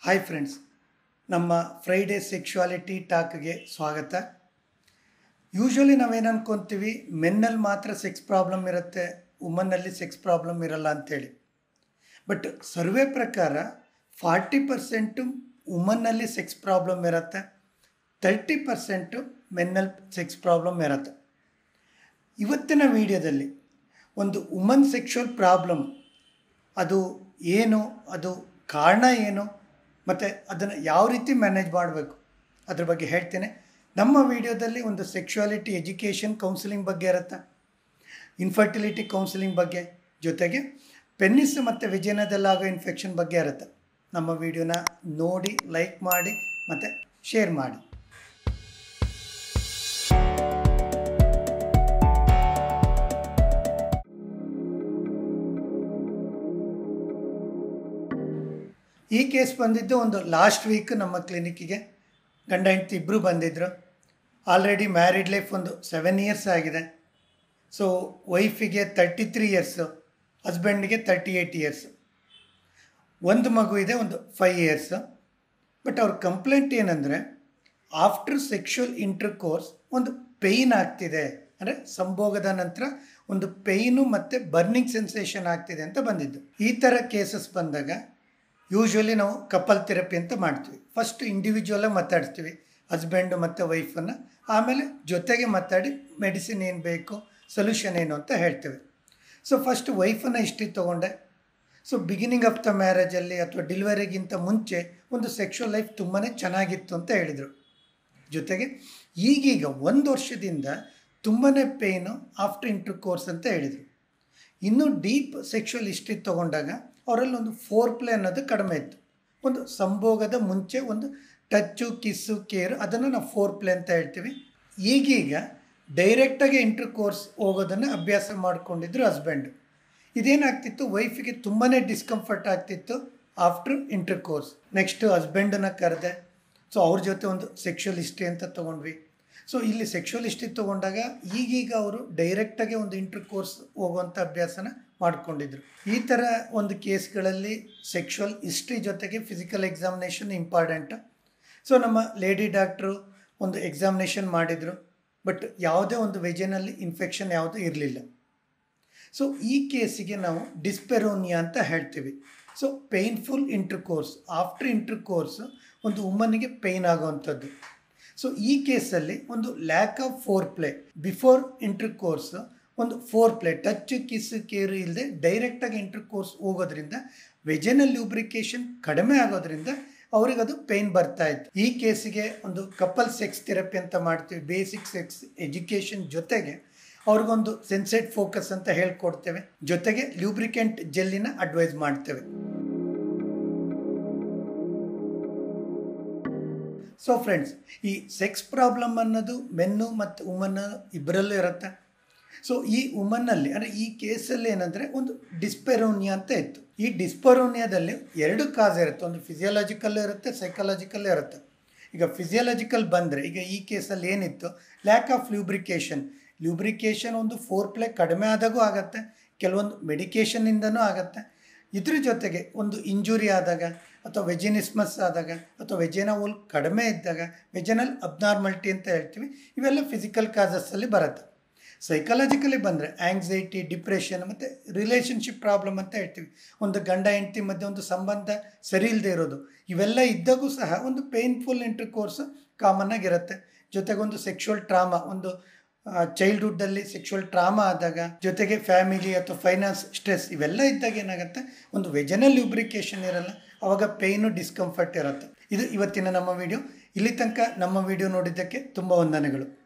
hi friends ನಮ್ಮ Friday sexuality ಟಾಕ್ಗೆ ಸ್ವಾಗತ ಯೂಶ್ವಲಿ ನಾವೇನು ಅನ್ಕೊತೀವಿ ಮೆನ್ನಲ್ಲಿ ಮಾತ್ರ ಸೆಕ್ಸ್ ಪ್ರಾಬ್ಲಮ್ ಇರುತ್ತೆ ವುಮನ್ನಲ್ಲಿ ಸೆಕ್ಸ್ ಪ್ರಾಬ್ಲಮ್ ಇರಲ್ಲ ಅಂತೇಳಿ ಬಟ್ ಸರ್ವೆ ಪ್ರಕಾರ ಫಾರ್ಟಿ ಪರ್ಸೆಂಟು ವುಮನ್ನಲ್ಲಿ ಸೆಕ್ಸ್ ಪ್ರಾಬ್ಲಮ್ ಇರುತ್ತೆ ತರ್ಟಿ ಪರ್ಸೆಂಟು ಮೆನ್ನಲ್ಲಿ ಸೆಕ್ಸ್ ಪ್ರಾಬ್ಲಮ್ ಇರುತ್ತೆ ಇವತ್ತಿನ ವಿಡಿಯೋದಲ್ಲಿ ಒಂದು ವುಮನ್ ಸೆಕ್ಷುವಲ್ ಪ್ರಾಬ್ಲಮ್ ಅದು ಏನು ಅದು ಕಾರಣ ಏನು ಮತ್ತು ಅದನ್ನು ಯಾವ ರೀತಿ ಮ್ಯಾನೇಜ್ ಮಾಡಬೇಕು ಅದ್ರ ಬಗ್ಗೆ ಹೇಳ್ತೇನೆ ನಮ್ಮ ವಿಡಿಯೋದಲ್ಲಿ ಒಂದು ಸೆಕ್ಷುವಾಲಿಟಿ ಎಜುಕೇಷನ್ ಕೌನ್ಸಿಲಿಂಗ್ ಬಗ್ಗೆ ಇರುತ್ತೆ ಇನ್ಫರ್ಟಿಲಿಟಿ ಕೌನ್ಸಿಲಿಂಗ್ ಬಗ್ಗೆ ಜೊತೆಗೆ ಪೆನ್ನಿಸ್ ಮತ್ತು ವಿಜಯನದಲ್ಲಾಗೋ ಇನ್ಫೆಕ್ಷನ್ ಬಗ್ಗೆ ಇರುತ್ತೆ ನಮ್ಮ ವಿಡಿಯೋನ ನೋಡಿ ಲೈಕ್ ಮಾಡಿ ಮತ್ತು ಶೇರ್ ಮಾಡಿ ಈ ಕೇಸ್ ಬಂದಿದ್ದು ಒಂದು ಲಾಸ್ಟ್ ವೀಕ್ ನಮ್ಮ ಕ್ಲಿನಿಕ್ಕಿಗೆ ಗಂಡ ಹೆಂಡತಿ ಇಬ್ಬರು ಬಂದಿದ್ದರು ಆಲ್ರೆಡಿ ಮ್ಯಾರಿಡ್ ಲೈಫ್ ಒಂದು ಸೆವೆನ್ ಇಯರ್ಸ್ ಆಗಿದೆ ಸೊ ವೈಫಿಗೆ ತರ್ಟಿ ತ್ರೀ ಇಯರ್ಸು ಹಸ್ಬೆಂಡ್ಗೆ ತರ್ಟಿ ಏಯ್ಟ್ ಇಯರ್ಸು ಒಂದು ಮಗು ಇದೆ ಒಂದು ಫೈವ್ ಇಯರ್ಸು ಬಟ್ ಅವ್ರ ಕಂಪ್ಲೇಂಟ್ ಏನಂದರೆ ಆಫ್ಟರ್ ಸೆಕ್ಷುವಲ್ ಇಂಟರ್ ಕೋರ್ಸ್ ಒಂದು ಪೇಯ್ನ್ ಆಗ್ತಿದೆ ಅಂದರೆ ಸಂಭೋಗದ ನಂತರ ಒಂದು ಪೇಯ್ನು ಮತ್ತು ಬರ್ನಿಂಗ್ ಸೆನ್ಸೇಷನ್ ಆಗ್ತಿದೆ ಅಂತ ಬಂದಿದ್ದು ಈ ಥರ ಕೇಸಸ್ ಬಂದಾಗ ಯೂಶ್ವಲಿ ನಾವು ಕಪಲ್ ಥೆರಪಿ ಅಂತ ಮಾಡ್ತೀವಿ ಫಸ್ಟ್ ಇಂಡಿವಿಜುವಲಾಗಿ ಮಾತಾಡ್ತೀವಿ ಹಸ್ಬೆಂಡು ಮತ್ತು ವೈಫನ್ನು ಆಮೇಲೆ ಜೊತೆಗೆ ಮಾತಾಡಿ ಮೆಡಿಸಿನ್ ಏನು ಬೇಕು ಸೊಲ್ಯೂಷನ್ ಏನು ಅಂತ ಹೇಳ್ತೇವೆ ಸೊ ಫಸ್ಟ್ ವೈಫನ್ನು ಹಿಸ್ಟ್ರಿ ತೊಗೊಂಡೆ ಸೊ ಬಿಗಿನಿಂಗ್ ಆಫ್ ದ ಮ್ಯಾರೇಜಲ್ಲಿ ಅಥವಾ ಡೆಲಿವರಿಗಿಂತ ಮುಂಚೆ ಒಂದು ಸೆಕ್ಷುವಲ್ ಲೈಫ್ ತುಂಬಾ ಚೆನ್ನಾಗಿತ್ತು ಅಂತ ಹೇಳಿದರು ಜೊತೆಗೆ ಈಗೀಗ ಒಂದು ವರ್ಷದಿಂದ ತುಂಬಾ ಪೇಯ್ನು ಆಫ್ಟರ್ ಇಂಟರ್ ಕೋರ್ಸ್ ಅಂತ ಹೇಳಿದರು ಇನ್ನೂ ಡೀಪ್ ಸೆಕ್ಷುವಲ್ ಹಿಸ್ಟ್ರಿ ತೊಗೊಂಡಾಗ ಅವರಲ್ಲಿ ಒಂದು ಫೋರ್ ಪ್ಲೇ ಅನ್ನೋದು ಕಡಿಮೆ ಇತ್ತು ಒಂದು ಸಂಭೋಗದ ಮುಂಚೆ ಒಂದು ಟಚ್ಚು ಕಿಸ್ಸು ಕೇರು ಅದನ್ನು ನಾವು ಫೋರ್ ಪ್ಲೇ ಅಂತ ಹೇಳ್ತೀವಿ ಈಗೀಗ ಡೈರೆಕ್ಟಾಗಿ ಇಂಟರ್ ಕೋರ್ಸ್ ಹೋಗೋದನ್ನು ಅಭ್ಯಾಸ ಮಾಡಿಕೊಂಡಿದ್ರು ಹಸ್ಬೆಂಡು ಇದೇನಾಗ್ತಿತ್ತು ವೈಫಿಗೆ ತುಂಬಾ ಡಿಸ್ಕಂಫರ್ಟ್ ಆಗ್ತಿತ್ತು ಆಫ್ಟರ್ ಇಂಟರ್ ಕೋರ್ಸ್ ನೆಕ್ಸ್ಟು ಹಸ್ಬೆಂಡನ್ನ ಕರೆದೆ ಸೊ ಅವ್ರ ಜೊತೆ ಒಂದು ಸೆಕ್ಷುವಲ್ ಹಿಸ್ಟ್ರಿ ಅಂತ ತೊಗೊಂಡ್ವಿ ಸೊ ಇಲ್ಲಿ ಸೆಕ್ಷುವಲ್ ಹಿಸ್ಟ್ರಿ ತೊಗೊಂಡಾಗ ಈಗೀಗ ಅವರು ಡೈರೆಕ್ಟಾಗಿ ಒಂದು ಇಂಟರ್ ಕೋರ್ಸ್ ಹೋಗುವಂಥ ಅಭ್ಯಾಸನ ಮಾಡ್ಕೊಂಡಿದ್ರು ಈ ಥರ ಒಂದು ಕೇಸ್ಗಳಲ್ಲಿ ಸೆಕ್ಷುವಲ್ ಹಿಸ್ಟ್ರಿ ಜೊತೆಗೆ ಫಿಸಿಕಲ್ ಎಕ್ಸಾಮಿನೇಷನ್ ಇಂಪಾರ್ಟೆಂಟ್ ಸೊ ನಮ್ಮ ಲೇಡಿ ಡಾಕ್ಟ್ರು ಒಂದು ಎಕ್ಸಾಮಿನೇಷನ್ ಮಾಡಿದರು ಬಟ್ ಯಾವುದೇ ಒಂದು ವೆಜನಲ್ಲಿ ಇನ್ಫೆಕ್ಷನ್ ಯಾವುದೂ ಇರಲಿಲ್ಲ ಸೊ ಈ ಕೇಸಿಗೆ ನಾವು ಡಿಸ್ಪೆರೋನಿಯಾ ಅಂತ ಹೇಳ್ತೀವಿ so painful intercourse after intercourse ಒಂದು ವುಮನ್ನಿಗೆ ಪೇಯ್ನ್ ಆಗುವಂಥದ್ದು ಸೊ ಈ ಕೇಸಲ್ಲಿ ಒಂದು lack of foreplay before intercourse ಒಂದು foreplay touch kiss care ಇಲ್ಲದೆ ಡೈರೆಕ್ಟಾಗಿ ಇಂಟರ್ ಕೋರ್ಸ್ ಹೋಗೋದ್ರಿಂದ ವೆಜನಲ್ ಲ್ಯೂಬ್ರಿಕೇಶನ್ ಕಡಿಮೆ ಆಗೋದ್ರಿಂದ ಅವ್ರಿಗೆ ಅದು ಪೇಯ್ನ್ ಬರ್ತಾ ಇತ್ತು ಈ ಕೇಸಿಗೆ ಒಂದು ಕಪಲ್ ಸೆಕ್ಸ್ ಥೆರಪಿ ಅಂತ ಮಾಡ್ತೀವಿ ಬೇಸಿಕ್ ಸೆಕ್ಸ್ ಎಜುಕೇಷನ್ ಜೊತೆಗೆ ಅವ್ರಿಗೊಂದು ಸೆನ್ಸೆಟ್ ಫೋಕಸ್ ಅಂತ ಹೇಳ್ಕೊಡ್ತೇವೆ ಜೊತೆಗೆ ಲ್ಯೂಬ್ರಿಕೆಂಟ್ ಜೆಲ್ಲಿನ ಅಡ್ವೈಸ್ ಮಾಡ್ತೇವೆ ಸೊ ಫ್ರೆಂಡ್ಸ್ ಈ ಸೆಕ್ಸ್ ಪ್ರಾಬ್ಲಮ್ ಅನ್ನೋದು ಮೆನ್ನು ಮತ್ತು ವುಮನ್ ಇಬ್ಬರಲ್ಲೂ ಇರುತ್ತೆ ಸೊ ಈ ವುಮನ್ನಲ್ಲಿ ಅಂದರೆ ಈ ಕೇಸಲ್ಲಿ ಏನಂದರೆ ಒಂದು ಡಿಸ್ಪೆರೋನಿಯಾ ಅಂತ ಇತ್ತು ಈ ಡಿಸ್ಪೆರೋನಿಯಾದಲ್ಲಿ ಎರಡು ಕಾಸ್ ಇರುತ್ತೆ ಒಂದು ಫಿಸಿಯಾಲಜಿಕಲ್ ಇರುತ್ತೆ ಸೈಕಾಲಜಿಕಲ್ ಇರುತ್ತೆ ಈಗ ಫಿಸಿಯಾಲಜಿಕಲ್ ಬಂದರೆ ಈಗ ಈ ಕೇಸಲ್ಲಿ ಏನಿತ್ತು ಲ್ಯಾಕ್ ಆಫ್ ಲ್ಯೂಬ್ರಿಕೇಷನ್ ಲ್ಯೂಬ್ರಿಕೇಷನ್ ಒಂದು ಫೋರ್ ಪ್ಲೇ ಕಡಿಮೆ ಆದಾಗೂ ಆಗುತ್ತೆ ಕೆಲವೊಂದು ಮೆಡಿಕೇಷನ್ನಿಂದನೂ ಆಗುತ್ತೆ ಇದ್ರ ಜೊತೆಗೆ ಒಂದು ಇಂಜುರಿ ಆದಾಗ ಅಥವಾ ವೆಜಿನಿಸ್ಮಸ್ ಆದಾಗ ಅಥವಾ ವೆಜೆನವಲ್ ಕಡಿಮೆ ಇದ್ದಾಗ ವೆಜನಲ್ ಅಬ್ನಾರ್ಮಲ್ಟಿ ಅಂತ ಹೇಳ್ತೀವಿ ಇವೆಲ್ಲ ಫಿಸಿಕಲ್ ಕಾಸಸ್ಸಲ್ಲಿ ಬರುತ್ತೆ ಸೈಕಾಲಜಿಕಲಿ ಬಂದರೆ ಆ್ಯಂಗ್ಸೈಟಿ ಡಿಪ್ರೆಷನ್ ಮತ್ತು ರಿಲೇಷನ್ಶಿಪ್ ಪ್ರಾಬ್ಲಮ್ ಅಂತ ಹೇಳ್ತೀವಿ ಒಂದು ಗಂಡ ಹೆಂಡತಿ ಮಧ್ಯೆ ಒಂದು ಸಂಬಂಧ ಸರಿ ಇಲ್ಲದೆ ಇರೋದು ಇವೆಲ್ಲ ಇದ್ದಾಗೂ ಸಹ ಒಂದು ಪೇನ್ಫುಲ್ ಇಂಟರ್ ಕೋರ್ಸ್ ಕಾಮನ್ ಆಗಿರುತ್ತೆ ಜೊತೆಗೊಂದು ಸೆಕ್ಷುವಲ್ ಟ್ರಾಮಾ ಒಂದು ಚೈಲ್ಡ್ಹುಡ್ಡಲ್ಲಿ ಸೆಕ್ಷುವಲ್ ಟ್ರಾಮಾ ಆದಾಗ ಜೊತೆಗೆ ಫ್ಯಾಮಿಲಿ ಅಥವಾ ಫೈನಾನ್ಸ್ ಸ್ಟ್ರೆಸ್ ಇವೆಲ್ಲ ಇದ್ದಾಗ ಏನಾಗುತ್ತೆ ಒಂದು ವೆಜನಲ್ ಲ್ಯೂಬ್ರಿಕೇಷನ್ ಇರಲ್ಲ ಅವಾಗ ಪೇಯ್ನು ಡಿಸ್ಕಂಫರ್ಟ್ ಇರುತ್ತೆ ಇದು ಇವತ್ತಿನ ನಮ್ಮ ವಿಡಿಯೋ ಇಲ್ಲಿ ತನಕ ನಮ್ಮ ವಿಡಿಯೋ ನೋಡಿದ್ದಕ್ಕೆ ತುಂಬ ವಂದನೆಗಳು